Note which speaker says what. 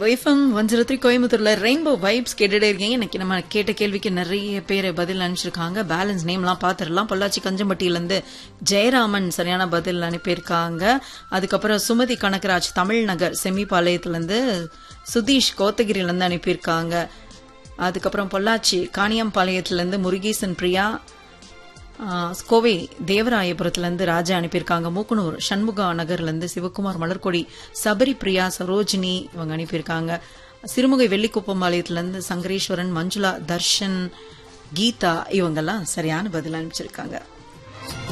Speaker 1: rainbow FM one zero three கோயம்புத்தூர்ல rainbow vibes கேட்டுட்டே இருக்கீங்க இன்னைக்கு நம்ம கேட்ட கேள்விக்கு நிறைய பேர் பதில் அனுப்பிச்சிருக்காங்க பேலன்ஸ் நேம்லாம் பார்த்துடலாம் பொள்ளாச்சி கஞ்சம்பட்டியிலேருந்து ஜெயராமன் சரியான பதில் அனுப்பியிருக்காங்க அதுக்கப்புறம் சுமதி கனகராஜ் தமிழ்நகர் செம்மிபாளையத்துலேருந்து சுதீஷ் கோத்தகிரிலேருந்து அனுப்பியிருக்காங்க அதுக்கப்புறம் பொள்ளாச்சி காணியம்பாளையத்துலேருந்து முருகேசன் பிரியா ஆ, கோவை தேவராயபுரத்துலேருந்து ராஜா அனுப்பியிருக்காங்க மூக்குனூர் சண்முகா நகர்லேருந்து சிவகுமார் மலர்கொடி சபரி பிரியா சரோஜினி இவங்க அனுப்பியிருக்காங்க சிறுமுகை வெள்ளிக்குப்பம்பாளையத்துலேருந்து சங்கரேஸ்வரன் மஞ்சுளா தர்ஷன் கீதா இவங்கெல்லாம் சரியான பதில் அனுப்பிச்சிருக்காங்க